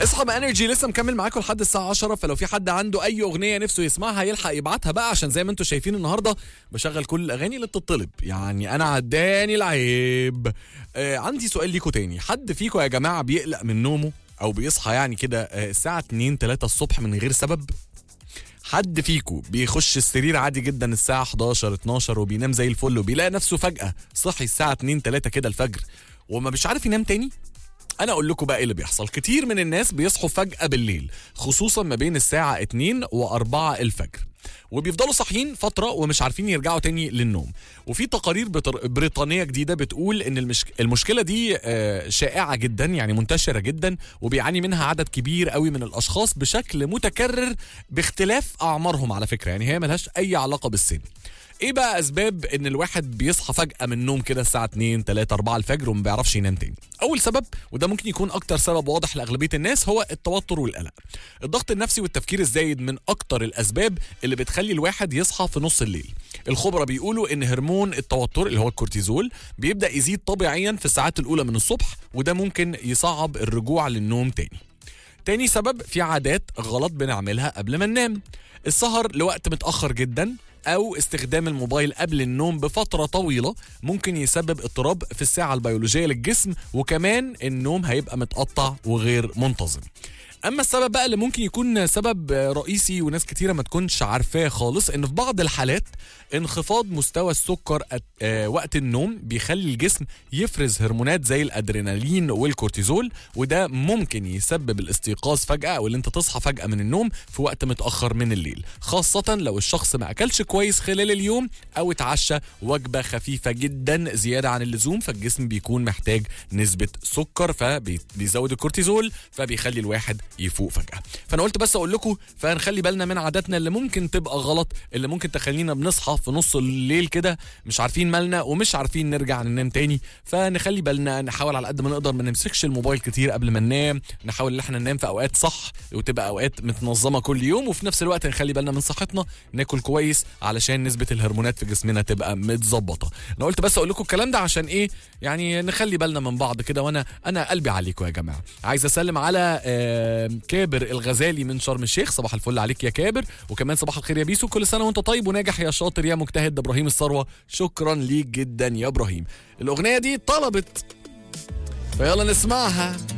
اصحى بانرجي لسه مكمل معاكم لحد الساعه 10 فلو في حد عنده اي اغنيه نفسه يسمعها يلحق يبعتها بقى عشان زي ما انتم شايفين النهارده بشغل كل الاغاني اللي بتطلب يعني انا عداني العيب آه عندي سؤال ليكم تاني حد فيكم يا جماعه بيقلق من نومه او بيصحى يعني كده آه الساعه 2 3 الصبح من غير سبب حد فيكو بيخش السرير عادي جدا الساعة 11 12 وبينام زي الفل وبيلاقي نفسه فجأة صحي الساعة 2 3 كده الفجر وما مش عارف ينام تاني انا اقول لكم بقى ايه اللي بيحصل كتير من الناس بيصحوا فجأة بالليل خصوصا ما بين الساعة 2 و4 الفجر وبيفضلوا صاحيين فترة ومش عارفين يرجعوا تاني للنوم وفي تقارير بتر... بريطانية جديدة بتقول ان المش... المشكلة دي آه، شائعة جدا يعني منتشرة جدا وبيعاني منها عدد كبير قوي من الاشخاص بشكل متكرر باختلاف اعمارهم على فكرة يعني هي ملهاش اي علاقة بالسن ايه بقى اسباب ان الواحد بيصحى فجاه من النوم كده الساعه 2 3 4 الفجر وما بيعرفش ينام تاني اول سبب وده ممكن يكون اكتر سبب واضح لاغلبيه الناس هو التوتر والقلق الضغط النفسي والتفكير الزايد من اكتر الاسباب اللي بتخلي الواحد يصحى في نص الليل الخبراء بيقولوا ان هرمون التوتر اللي هو الكورتيزول بيبدا يزيد طبيعيا في الساعات الاولى من الصبح وده ممكن يصعب الرجوع للنوم تاني تاني سبب في عادات غلط بنعملها قبل ما ننام السهر لوقت متأخر جدا أو استخدام الموبايل قبل النوم بفترة طويلة ممكن يسبب اضطراب في الساعة البيولوجية للجسم وكمان النوم هيبقى متقطع وغير منتظم اما السبب بقى اللي ممكن يكون سبب رئيسي وناس كتيره ما تكونش عارفاه خالص ان في بعض الحالات انخفاض مستوى السكر أت- آه، وقت النوم بيخلي الجسم يفرز هرمونات زي الادرينالين والكورتيزول وده ممكن يسبب الاستيقاظ فجاه او اللي انت تصحى فجاه من النوم في وقت متاخر من الليل خاصه لو الشخص ما اكلش كويس خلال اليوم او اتعشى وجبه خفيفه جدا زياده عن اللزوم فالجسم بيكون محتاج نسبه سكر فبيزود الكورتيزول فبيخلي الواحد يفوق فجاه فانا قلت بس اقول لكم فنخلي بالنا من عاداتنا اللي ممكن تبقى غلط اللي ممكن تخلينا بنصحى في نص الليل كده مش عارفين مالنا ومش عارفين نرجع ننام تاني فنخلي بالنا نحاول على قد ما نقدر ما نمسكش الموبايل كتير قبل ما ننام نحاول ان احنا ننام في اوقات صح وتبقى اوقات متنظمه كل يوم وفي نفس الوقت نخلي بالنا من صحتنا ناكل كويس علشان نسبه الهرمونات في جسمنا تبقى متظبطه انا قلت بس اقول لكم الكلام ده عشان ايه يعني نخلي بالنا من بعض كده وانا انا قلبي عليكم يا جماعه عايز اسلم على آه، كابر الغزالي من شرم الشيخ صباح الفل عليك يا كابر وكمان صباح الخير يا بيسو كل سنه وانت طيب وناجح يا شاطر يا مجتهد ده ابراهيم الثروه شكرا ليك جدا يا ابراهيم الاغنيه دي طلبت فيلا نسمعها